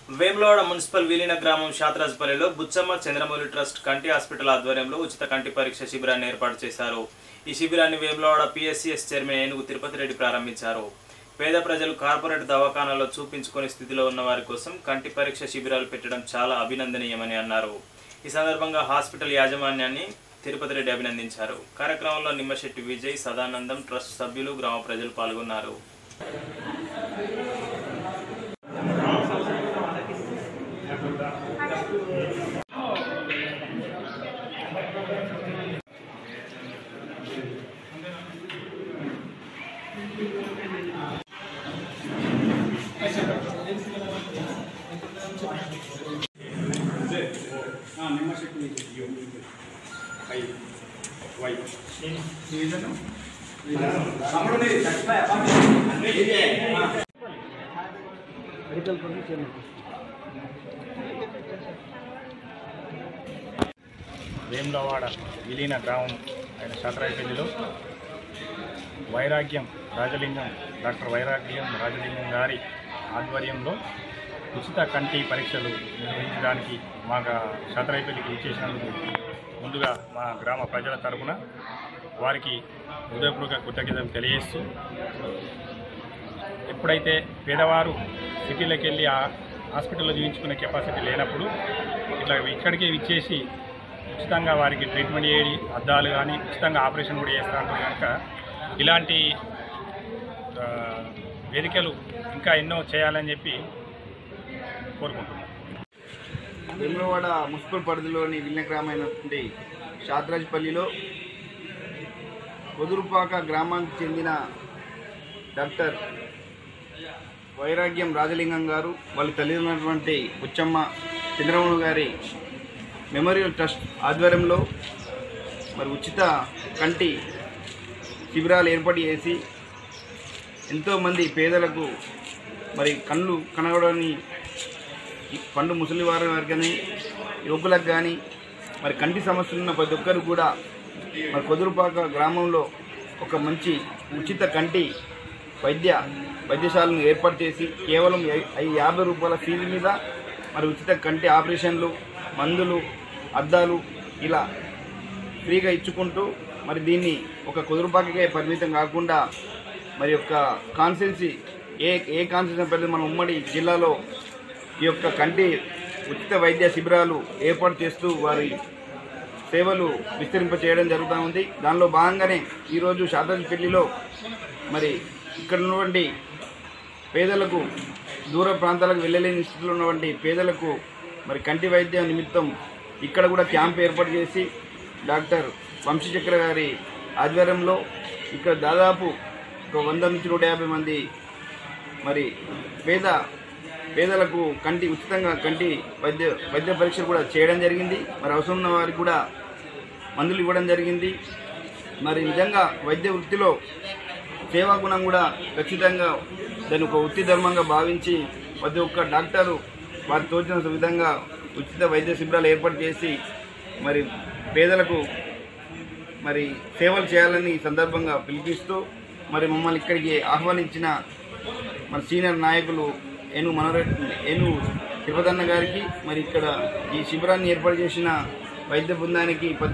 Vemulawada municipal విలీన గ్రామం శాతరాజపల్లిలో బుచ్చమ్మ చంద్రమౌళి ట్రస్ట్ కంటి హాస్పిటల్ ఆధ్వర్యంలో ఉచిత కంటి పరీక్ష శిబిరాన్ని ఏర్పాటు చేశారు ఈ శిబిరాన్ని వేములవాడ పిఎస్సిఎస్ చైర్మన్ ఏనుగు తిరుపతి రెడ్డి ప్రారంభించారు పేద ప్రజలు కార్పొరేట్ దవాఖానాలో చూపించుకునే స్థితిలో ఉన్న వారి కోసం కంటి పరీక్ష శిబిరాలు పెట్టడం చాలా అభినందనీయమని అన్నారు ఈ సందర్భంగా హాస్పిటల్ యాజమాన్యాన్ని తిరుపతి రెడ్డి అభినందించారు కార్యక్రమంలో నిమ్మశెట్టి విజయ్ సదానందం ట్రస్ట్ సభ్యులు గ్రామ ప్రజలు పాల్గొన్నారు వేములవాడ విలీన గ్రామం అయిన షాట్రాయపల్లిలో వైరాగ్యం రాజలింగం డాక్టర్ వైరాగ్యం రాజలింగం గారి ఆధ్వర్యంలో ఉచిత కంటి పరీక్షలు నిర్వహించడానికి మా షాట్రాయపల్లికి ఇచ్చేసినందుకు ముందుగా మా గ్రామ ప్రజల తరపున వారికి హృదయపూర్వక కృతజ్ఞతలు తెలియజేస్తూ ఎప్పుడైతే పేదవారు సిటీలకు వెళ్ళి ఆ హాస్పిటల్లో చూపించుకునే కెపాసిటీ లేనప్పుడు ఇట్లా ఇక్కడికే ఇచ్చేసి ఉచితంగా వారికి ట్రీట్మెంట్ చేయడి అద్దాలు కానీ ఉచితంగా ఆపరేషన్ కూడా చేస్తా ఉంటారు కనుక ఇలాంటి ఆ, వేదికలు ఇంకా ఎన్నో చేయాలని చెప్పి కోరుకుంటున్నాను వేములవాడ మున్సిపల్ పరిధిలోని విలీన గ్రామైనటువంటి షాద్రాజ్పల్లిలో కొదురుపాక గ్రామానికి చెందిన డాక్టర్ వైరాగ్యం రాజలింగం గారు వాళ్ళ తల్లిదండ్రులైనటువంటి బుచ్చమ్మ చంద్రబాబు గారి మెమోరియల్ ట్రస్ట్ ఆధ్వర్యంలో మరి ఉచిత కంటి శిబిరాలు ఏర్పాటు చేసి ఎంతోమంది పేదలకు మరి కళ్ళు కనగడని ఈ పండు ముసలి వారి వారికి కానీ యువకులకు కానీ మరి కంటి సమస్యలు ఉన్న ప్రతి ఒక్కరు కూడా మరి కొదురుపాక గ్రామంలో ఒక మంచి ఉచిత కంటి వైద్య వైద్యశాలను ఏర్పాటు చేసి కేవలం ఐ- ఐ యాభై రూపాయల ఫీజు మీద మరి ఉచిత కంటి ఆపరేషన్లు మందులు అద్దాలు ఇలా ఫ్రీగా ఇచ్చుకుంటూ మరి దీన్ని ఒక కుదురుపాకకే పరిమితం కాకుండా మరి యొక్క కాన్స్టెన్సీ ఏ ఏ కాన్స్టెన్సీ పరిధి మన ఉమ్మడి జిల్లాలో ఈ యొక్క కంటి ఉచిత వైద్య శిబిరాలు ఏర్పాటు చేస్తూ వారి సేవలు విస్తరింప చేయడం జరుగుతూ ఉంది దానిలో భాగంగానే ఈరోజు శాతాజపల్లిలో మరి ఇక్కడ ఉన్నటువంటి పేదలకు దూర ప్రాంతాలకు వెళ్ళలేని స్థితిలో ఉన్నటువంటి పేదలకు మరి కంటి వైద్యం నిమిత్తం ఇక్కడ కూడా క్యాంప్ ఏర్పాటు చేసి డాక్టర్ వంశీచక్ర గారి ఆధ్వర్యంలో ఇక్కడ దాదాపు ఒక వంద నుంచి నూట యాభై మంది మరి పేద పేదలకు కంటి ఉచితంగా కంటి వైద్య వైద్య పరీక్షలు కూడా చేయడం జరిగింది మరి అవసరం ఉన్న వారికి కూడా మందులు ఇవ్వడం జరిగింది మరి నిజంగా వైద్య వృత్తిలో సేవా గుణం కూడా ఖచ్చితంగా దాన్ని ఒక వృత్తి ధర్మంగా భావించి ప్రతి ఒక్క డాక్టరు వారికి తోచిన విధంగా ఉచిత వైద్య శిబిరాలు ఏర్పాటు చేసి మరి పేదలకు మరి సేవలు చేయాలని ఈ సందర్భంగా పిలిపిస్తూ మరి మమ్మల్ని ఇక్కడికి ఆహ్వానించిన మన సీనియర్ నాయకులు ఏను మనోరెడ్డి ఏను తిరుపతన్న గారికి మరి ఇక్కడ ఈ శిబిరాన్ని ఏర్పాటు చేసిన వైద్య బృందానికి ప్రతి